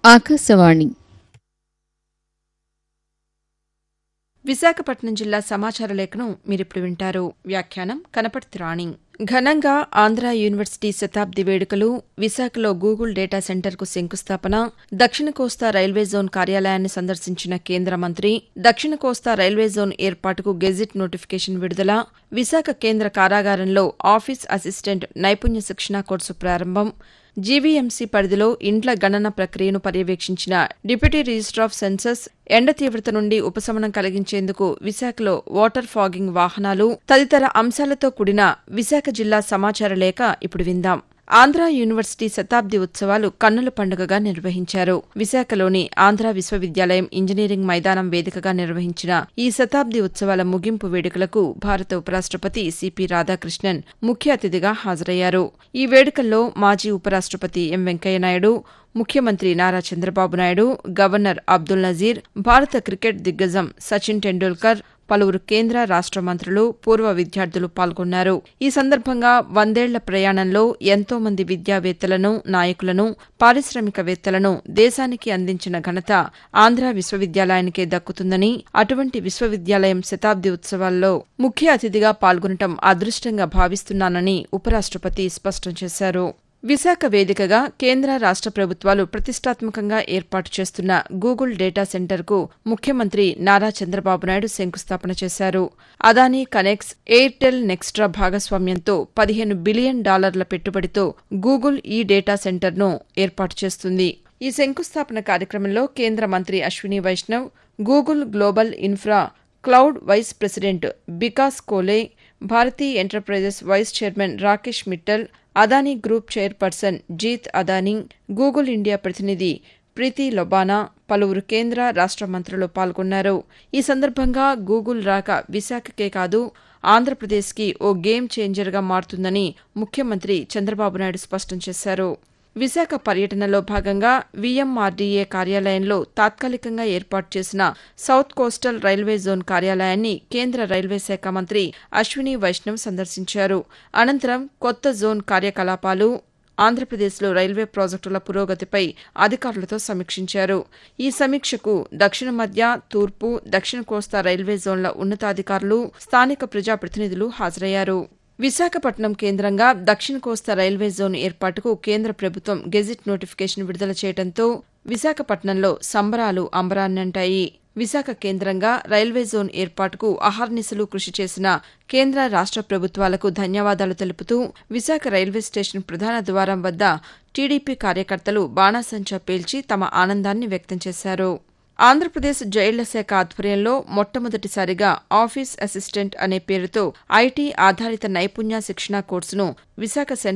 ఆకాశవాణి విశాఖపట్నం జిల్లా సమాచార లేఖను మీరిప్పుడు వింటారు వ్యాఖ్యానం కనపర్తి రాణి ఘనంగా ఆంధ్ర యూనివర్సిటీ శతాబ్ది వేడుకలు విశాఖలో గూగుల్ డేటా సెంటర్కు శంకుస్థాపన దక్షిణ కోస్తా రైల్వే జోన్ కార్యాలయాన్ని సందర్శించిన కేంద్ర మంత్రి దక్షిణ కోస్తా రైల్వే జోన్ ఏర్పాటుకు గెజిట్ నోటిఫికేషన్ విడుదల విశాఖ కేంద్ర కారాగారంలో ఆఫీస్ అసిస్టెంట్ నైపుణ్య శిక్షణా కోర్సు ప్రారంభం జీవీఎంసీ పరిధిలో ఇండ్ల గణన ప్రక్రియను పర్యవేక్షించిన డిప్యూటీ రిజిస్టర్ ఆఫ్ సెన్సస్ ఎండ తీవ్రత నుండి ఉపశమనం కలిగించేందుకు విశాఖలో వాటర్ ఫాగింగ్ వాహనాలు తదితర అంశాలతో కూడిన విశాఖ జిల్లా సమాచార లేఖ ఇప్పుడు విందాం ఆంధ్ర యూనివర్సిటీ శతాబ్ది ఉత్సవాలు కన్నుల పండుగగా నిర్వహించారు విశాఖలోని ఆంధ్ర విశ్వవిద్యాలయం ఇంజనీరింగ్ మైదానం వేదికగా నిర్వహించిన ఈ శతాబ్ది ఉత్సవాల ముగింపు వేడుకలకు భారత ఉపరాష్టపతి సిపి రాధాకృష్ణన్ ముఖ్య అతిథిగా హాజరయ్యారు ఈ వేడుకల్లో మాజీ ఉపరాష్టపతి ఎం వెంకయ్యనాయుడు ముఖ్యమంత్రి నారా చంద్రబాబు నాయుడు గవర్నర్ అబ్దుల్ నజీర్ భారత క్రికెట్ దిగ్గజం సచిన్ టెండూల్కర్ పలువురు కేంద్ర రాష్ట మంత్రులు పూర్వ విద్యార్థులు పాల్గొన్నారు ఈ సందర్భంగా వందేళ్ల ప్రయాణంలో ఎంతో మంది విద్యావేత్తలను నాయకులను పారిశ్రామికవేత్తలను దేశానికి అందించిన ఘనత ఆంధ్ర విశ్వవిద్యాలయానికే దక్కుతుందని అటువంటి విశ్వవిద్యాలయం శతాబ్ది ఉత్సవాల్లో ముఖ్య అతిథిగా పాల్గొనటం అదృష్టంగా భావిస్తున్నానని ఉపరాష్టపతి స్పష్టం చేశారు విశాఖ వేదికగా కేంద్ర రాష్ట ప్రభుత్వాలు ప్రతిష్టాత్మకంగా ఏర్పాటు చేస్తున్న గూగుల్ డేటా సెంటర్కు ముఖ్యమంత్రి నారా చంద్రబాబు నాయుడు శంకుస్థాపన చేశారు అదానీ కనెక్స్ ఎయిర్టెల్ నెక్స్ట్రా భాగస్వామ్యంతో పదిహేను బిలియన్ డాలర్ల పెట్టుబడితో గూగుల్ ఈ డేటా సెంటర్ను ఏర్పాటు చేస్తుంది ఈ శంకుస్థాపన కార్యక్రమంలో కేంద్ర మంత్రి Ashwini Vaishnaw Google global infra cloud vice president Bikash Koley Bharti enterprises vice chairman Rakesh Mittal Adani group chairperson Jeet Adani Google India ప్రతినిధి ప్రీతి లొబానా పలువురు కేంద్ర రాష్ట మంత్రులు పాల్గొన్నారు ఈ సందర్భంగా గూగుల్ రాక విశాఖకే కాదు ఆంధ్రప్రదేశ్కి ఓ గేమ్ చేంజర్గా మారుతుందని ముఖ్యమంత్రి చంద్రబాబు నాయుడు స్పష్టం చేశారు విశాఖ పర్యటనలో భాగంగా వీఎంఆర్డీఏ కార్యాలయంలో తాత్కాలికంగా ఏర్పాటు చేసిన సౌత్ కోస్టల్ రైల్వే జోన్ కార్యాలయాన్ని కేంద్ర రైల్వే శాఖ మంత్రి అశ్విని వైష్ణవ్ సందర్శించారు అనంతరం కొత్త జోన్ కార్యకలాపాలు ఆంధ్రప్రదేశ్లో రైల్వే ప్రాజెక్టుల పురోగతిపై అధికారులతో సమీక్షించారు ఈ సమీక్షకు దక్షిణ మధ్య తూర్పు దక్షిణ కోస్తా రైల్వే జోన్ల ఉన్నతాధికారులు స్థానిక ప్రజాప్రతినిధులు హాజరయ్యారు విశాఖపట్నం కేంద్రంగా దక్షిణ కోస్తా రైల్వే జోన్ ఏర్పాటుకు కేంద్ర ప్రభుత్వం గెజిట్ నోటిఫికేషన్ విడుదల చేయడంతో విశాఖపట్నంలో సంబరాలు అంబరాన్నంటాయి విశాఖ కేంద్రంగా రైల్వే జోన్ ఏర్పాటుకు అహర్నిశలు కృషి చేసిన కేంద్ర రాష్ట ప్రభుత్వాలకు ధన్యవాదాలు తెలుపుతూ విశాఖ రైల్వే స్టేషన్ ప్రధాన ద్వారం వద్ద టీడీపీ కార్యకర్తలు బాణాసంచా పేల్చి తమ ఆనందాన్ని వ్యక్తం చేశారు ఆంధ్రప్రదేశ్ జైళ్ల శాఖ ఆధ్వర్యంలో మొట్టమొదటిసారిగా ఆఫీస్ అసిస్టెంట్ అనే పేరుతో ఐటీ ఆధారిత నైపుణ్య శిక్షణా కోర్సును విశాఖ